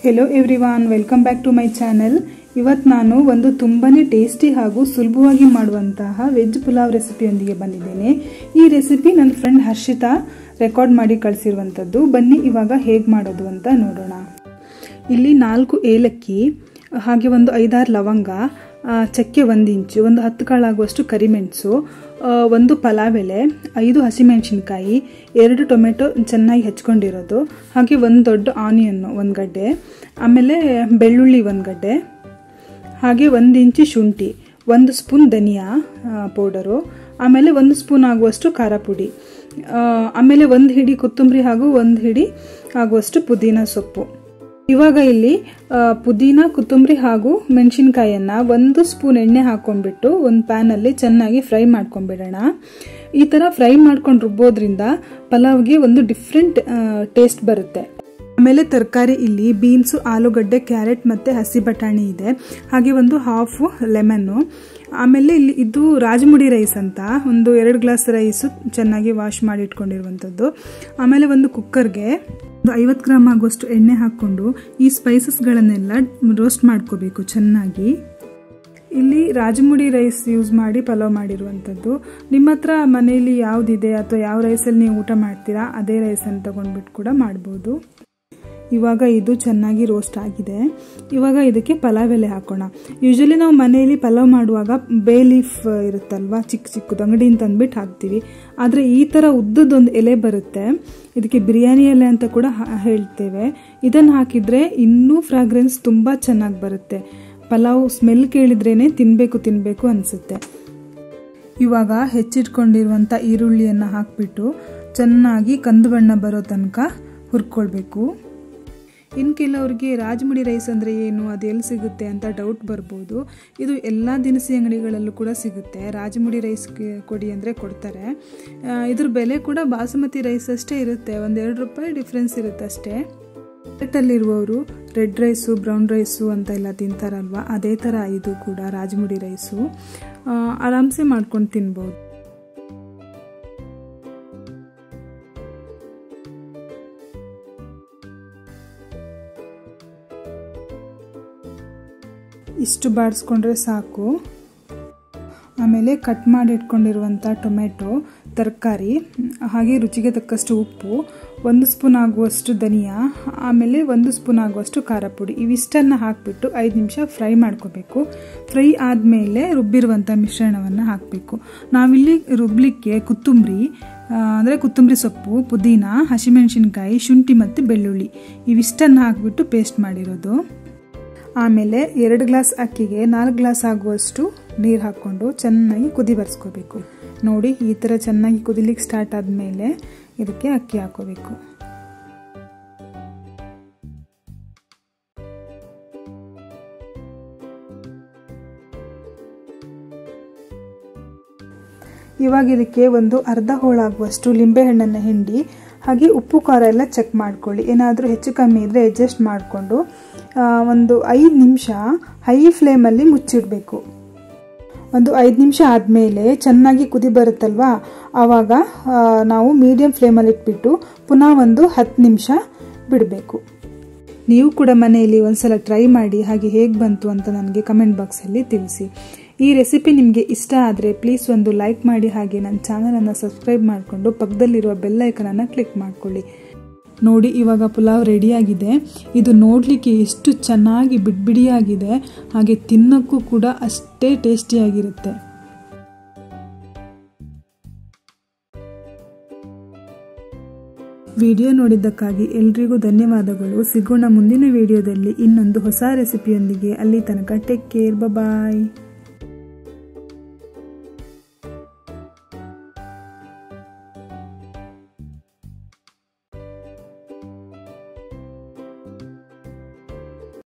hello everyone welcome back to my channel ಇವತ್ತು ನಾನು ಒಂದು ತುಂಬಾ ಟೇಸ್ಟಿ ಹಾಗೂ ಸುಲಭವಾಗಿ ಮಾಡುವಂತಹ ವೆಜ್ ಪುಲಾವ್ ರೆಸಿಪಿಯೊಂದಿಗೆ ಬಂದಿದ್ದೇನೆ ಈ ರೆಸಿಪಿ ನನ್ನ ಫ್ರೆಂಡ್ ಹರ್ಷಿತಾ ರೆಕಾರ್ಡ್ ಮಾಡಿ ಕಳಿಸಿರುವಂಥದ್ದು ಬನ್ನಿ ಇವಾಗ ಹೇಗೆ ಮಾಡೋದು ಅಂತ ನೋಡೋಣ ಇಲ್ಲಿ ನಾಲ್ಕು ಏಲಕ್ಕಿ ಹಾಗೆ ಒಂದು ಐದಾರು ಲವಂಗ ಆ, ಚಕ್ಕೆ ಒಂದು ಇಂಚು ಒಂದು ಹತ್ತು ಕಾಳಾಗುವಷ್ಟು ಕರಿಮೆಣಸು ಆ, ಒಂದು ಪಲಾವ್ ಎಲೆ ಐದು ಹಸಿಮೆಣಸಿನ್ಕಾಯಿ ಎರಡು ಟೊಮೆಟೊ ಚೆನ್ನಾಗಿ ಹೆಚ್ಕೊಂಡಿರೋದು ಹಾಗೆ ಒಂದು ದೊಡ್ಡ ಆನಿಯನ್ನು ಒಂದು ಗಡ್ಡೆ ಆಮೇಲೆ ಬೆಳ್ಳುಳ್ಳಿ ಒಂದು ಗಡ್ಡೆ ಹಾಗೆ ಒಂದು ಇಂಚು ಶುಂಠಿ ಒಂದು ಸ್ಪೂನ್ ಧನಿಯಾ ಪೌಡರು ಆಮೇಲೆ ಒಂದು ಸ್ಪೂನ್ ಆಗುವಷ್ಟು ಖಾರ ಪುಡಿ ಆ, ಆಮೇಲೆ ಒಂದು ಹಿಡಿ ಕೊತ್ತಂಬರಿ ಹಾಗೂ ಒಂದು ಹಿಡಿ ಆಗುವಷ್ಟು ಪುದೀನ ಸೊಪ್ಪು ಇವಾಗ ಇಲ್ಲಿ ಆ, ಪುದೀನ ಕೊತ್ತಂಬರಿ ಹಾಗೂ ಮೆಣಸಿನ್ಕಾಯನ್ನ ಒಂದು ಸ್ಪೂನ್ ಎಣ್ಣೆ ಹಾಕೊಂಡ್ಬಿಟ್ಟು ಒಂದು ಪ್ಯಾನಲ್ಲಿ ಚೆನ್ನಾಗಿ ಫ್ರೈ ಮಾಡ್ಕೊಂಡ್ಬಿಡೋಣ ಈ ಥರ ಫ್ರೈ ಮಾಡ್ಕೊಂಡು ರುಬ್ಬೋದ್ರಿಂದ ಪಲಾವ್ಗೆ ಒಂದು ಡಿಫ್ರೆಂಟ್ ಟೇಸ್ಟ್ ಬರುತ್ತೆ ಆಮೇಲೆ ತರಕಾರಿ ಇಲ್ಲಿ ಬೀನ್ಸು ಆಲೂಗಡ್ಡೆ ಕ್ಯಾರೆಟ್ ಮತ್ತು ಹಸಿ ಬಟಾಣಿ ಇದೆ ಹಾಗೆ ಒಂದು ಹಾಫು ಲೆಮನ್ನು ಆಮೇಲೆ ಇಲ್ಲಿ ಇದು ರಾಜಮುಡಿ ರೈಸ್ ಅಂತ ಒಂದು ಎರಡು ಗ್ಲಾಸ್ ರೈಸು ಚೆನ್ನಾಗಿ ವಾಶ್ ಮಾಡಿ ಇಟ್ಕೊಂಡಿರುವಂಥದ್ದು ಆಮೇಲೆ ಒಂದು ಕುಕ್ಕರ್ಗೆ ಒಂದು ಐವತ್ತು ಗ್ರಾಮ್ ಆಗುವಷ್ಟು ಎಣ್ಣೆ ಹಾಕ್ಕೊಂಡು ಈ ಸ್ಪೈಸಸ್ಗಳನ್ನೆಲ್ಲ ರೋಸ್ಟ್ ಮಾಡ್ಕೋಬೇಕು ಚೆನ್ನಾಗಿ ಇಲ್ಲಿ ರಾಜಮುಡಿ ರೈಸ್ ಯೂಸ್ ಮಾಡಿ ಪಲಾವ್ ಮಾಡಿರುವಂಥದ್ದು ನಿಮ್ಮ ಹತ್ರ ಮನೆಯಲ್ಲಿ ಯಾವುದಿದೆ ಅಥವಾ ಯಾವ ರೈಸಲ್ಲಿ ನೀವು ಊಟ ಮಾಡ್ತೀರಾ ಅದೇ ರೈಸನ್ನು ತಗೊಂಡ್ಬಿಟ್ಟು ಕೂಡ ಮಾಡ್ಬೋದು ಇವಾಗ ಇದು ಚೆನ್ನಾಗಿ ರೋಸ್ಟ್ ಆಗಿದೆ ಇವಾಗ ಇದಕ್ಕೆ ಪಲಾವ್ ಎಲೆ ಹಾಕೋಣ ಯೂಶಲಿ ನಾವು ಮನೆಯಲ್ಲಿ ಪಲಾವ್ ಮಾಡುವಾಗ ಬೇ ಲೀಫ್ ಇರುತ್ತಲ್ವಾ ಚಿಕ್ಕ ಚಿಕ್ಕದು ಅಂಗಡಿಯಿಂದ ತಂದ್ಬಿಟ್ಟು ಹಾಕ್ತೀವಿ ಆದರೆ ಈ ಥರ ಉದ್ದದೊಂದು ಎಲೆ ಬರುತ್ತೆ ಇದಕ್ಕೆ ಬಿರಿಯಾನಿ ಎಲೆ ಅಂತ ಕೂಡ ಹಾ- ಹೇಳ್ತೇವೆ ಇದನ್ನು ಹಾಕಿದರೆ ಇನ್ನೂ ಫ್ರಾಗ್ರೆನ್ಸ್ ತುಂಬ ಚೆನ್ನಾಗಿ ಬರುತ್ತೆ ಪಲಾವ್ ಸ್ಮೆಲ್ ಕೇಳಿದ್ರೇ ತಿನ್ನಬೇಕು ತಿನ್ನಬೇಕು ಅನಿಸುತ್ತೆ ಇವಾಗ ಹೆಚ್ಚಿಟ್ಕೊಂಡಿರುವಂಥ ಈರುಳ್ಳಿಯನ್ನು ಹಾಕಿಬಿಟ್ಟು ಚೆನ್ನಾಗಿ ಕಂದು ಬಣ್ಣ ಬರೋ ತನಕ ಹುರ್ಕೊಳ್ಬೇಕು ಇನ್ನು ಕೆಲವ್ರಿಗೆ ರಾಜಮುಡಿ ರೈಸ್ ಅಂದರೆ ಏನು ಅದು ಎಲ್ಲಿ ಸಿಗುತ್ತೆ ಅಂತ ಡೌಟ್ ಬರ್ಬೋದು ಇದು ಎಲ್ಲ ದಿನಸಿ ಅಂಗಡಿಗಳಲ್ಲೂ ಕೂಡ ಸಿಗುತ್ತೆ ರಾಜಮುಡಿ ರೈಸ್ ಗೆ- ಕೊಡಿ ಅಂದರೆ ಕೊಡ್ತಾರೆ ಆ, ಇದ್ರ ಬೆಲೆ ಕೂಡ ಬಾಸುಮತಿ ರೈಸ್ ಅಷ್ಟೇ ಇರುತ್ತೆ ಒಂದೆರಡು ರೂಪಾಯಿ ಡಿಫ್ರೆನ್ಸ್ ಇರುತ್ತೆ ಅಷ್ಟೇ ಮಾರ್ಕೆಟಲ್ಲಿರುವವರು ರೆಡ್ ರೈಸು ಬ್ರೌನ್ ರೈಸು ಅಂತ ಎಲ್ಲ ತಿಂತಾರಲ್ವ ಅದೇ ಥರ ಇದು ಕೂಡ ರಾಜಮುಡಿ ರೈಸು ಆ, ಆರಾಮ್ಸೆ ಮಾಡ್ಕೊಂಡು ತಿನ್ಬೋದು ಇಷ್ಟು ಬಾಡಿಸ್ಕೊಂಡ್ರೆ ಸಾಕು ಆಮೇಲೆ ಕಟ್ ಮಾಡಿ ಇಟ್ಕೊಂಡಿರುವಂಥ ಟೊಮೆಟೊ ತರಕಾರಿ ಹಾಗೆ ರುಚಿಗೆ ತಕ್ಕಷ್ಟು ಉಪ್ಪು ಒಂದು ಸ್ಪೂನ್ ಆಗುವಷ್ಟು ಧನಿಯಾ ಆಮೇಲೆ ಒಂದು ಸ್ಪೂನ್ ಆಗುವಷ್ಟು ಖಾರ ಪುಡಿ ಇವಿಷ್ಟನ್ನು ಹಾಕಿಬಿಟ್ಟು ಐದು ನಿಮಿಷ ಫ್ರೈ ಮಾಡ್ಕೋಬೇಕು ಫ್ರೈ ಆದಮೇಲೆ ರುಬ್ಬಿರುವಂಥ ಮಿಶ್ರಣವನ್ನು ಹಾಕಬೇಕು ನಾವಿಲ್ಲಿ ರುಬ್ಲಿಕ್ಕೆ ಕೊತ್ತಂಬರಿ ಅಂದರೆ ಕೊತ್ತಂಬರಿ ಸೊಪ್ಪು ಪುದೀನ ಹಸಿಮೆಣಸಿನ್ಕಾಯಿ ಶುಂಠಿ ಮತ್ತು ಬೆಳ್ಳುಳ್ಳಿ ಇವಿಷ್ಟನ್ನು ಹಾಕಿಬಿಟ್ಟು ಪೇಸ್ಟ್ ಮಾಡಿರೋದು ಆಮೇಲೆ ಎರಡು ಗ್ಲಾಸ್ ಅಕ್ಕಿಗೆ ನಾಲ್ಕು ಗ್ಲಾಸ್ ಆಗುವಷ್ಟು ನೀರು ಹಾಕ್ಕೊಂಡು ಚೆನ್ನಾಗಿ ಕುದಿ ಬರ್ಸ್ಕೋಬೇಕು ನೋಡಿ ಈ ಥರ ಚೆನ್ನಾಗಿ ಕುದಿಲಿಕ್ಕೆ ಸ್ಟಾರ್ಟ್ ಆದಮೇಲೆ ಇದಕ್ಕೆ ಅಕ್ಕಿ ಹಾಕೋಬೇಕು ಇವಾಗ ಇದಕ್ಕೆ ಒಂದು ಅರ್ಧ ಹೋಳಾಗುವಷ್ಟು ಲಿಂಬೆಹಣ್ಣನ್ನು ಹಿಂಡಿ ಹಾಗೆ ಉಪ್ಪು ಖಾರ ಎಲ್ಲ ಚೆಕ್ ಮಾಡ್ಕೊಳ್ಳಿ ಏನಾದರೂ ಹೆಚ್ಚು ಕಮ್ಮಿ ಇದ್ದರೆ ಅಡ್ಜಸ್ಟ್ ಮಾಡಿಕೊಂಡು ಒಂದು ಐದು ನಿಮಿಷ ಹೈ ಫ್ಲೇಮಲ್ಲಿ ಮುಚ್ಚಿಡಬೇಕು ಒಂದು ಐದು ನಿಮಿಷ ಆದಮೇಲೆ ಚೆನ್ನಾಗಿ ಕುದಿ ಬರುತ್ತಲ್ವಾ ಆವಾಗ ಆ, ನಾವು ಮೀಡಿಯಮ್ ಫ್ಲೇಮಲ್ಲಿ ಇಟ್ಬಿಟ್ಟು ಪುನಃ ಒಂದು ಹತ್ತು ನಿಮಿಷ ಬಿಡಬೇಕು ನೀವು ಕೂಡ ಮನೆಯಲ್ಲಿ ಒಂದ್ಸಲ ಟ್ರೈ ಮಾಡಿ ಹಾಗೆ ಹೇಗೆ ಬಂತು ಅಂತ ನನಗೆ ಕಮೆಂಟ್ ಬಾಕ್ಸಲ್ಲಿ ತಿಳಿಸಿ ಈ ರೆಸಿಪಿ ನಿಮಗೆ ಇಷ್ಟ ಆದರೆ ಪ್ಲೀಸ್ ಒಂದು ಲೈಕ್ ಮಾಡಿ ಹಾಗೆ ನನ್ನ ಚಾನಲನ್ನು ಸಬ್ಸ್ಕ್ರೈಬ್ ಮಾಡಿಕೊಂಡು ಪಕ್ಕದಲ್ಲಿರುವ ಬೆಲ್ ಐಕನನ್ನು ಕ್ಲಿಕ್ ಮಾಡ್ಕೊಳ್ಳಿ ನೋಡಿ ಇವಾಗ ಪುಲಾವ್ ರೆಡಿಯಾಗಿದೆ ಇದು ನೋಡಲಿಕ್ಕೆ ಎಷ್ಟು ಚೆನ್ನಾಗಿ ಬಿಡ್ಬಿಡಿಯಾಗಿದೆ ಹಾಗೆ ತಿನ್ನೋಕ್ಕೂ ಕೂಡ ಅಷ್ಟೇ ಟೇಸ್ಟಿಯಾಗಿರುತ್ತೆ ವಿಡಿಯೋ ನೋಡಿದ್ದಕ್ಕಾಗಿ ಎಲ್ರಿಗೂ ಧನ್ಯವಾದಗಳು ಸಿಗೋಣ ಮುಂದಿನ ವಿಡಿಯೋದಲ್ಲಿ ಇನ್ನೊಂದು ಹೊಸ ರೆಸಿಪಿಯೊಂದಿಗೆ ಅಲ್ಲಿ ತನಕ ಟೇಕ್ ಕೇರ್ ಬಾಯ್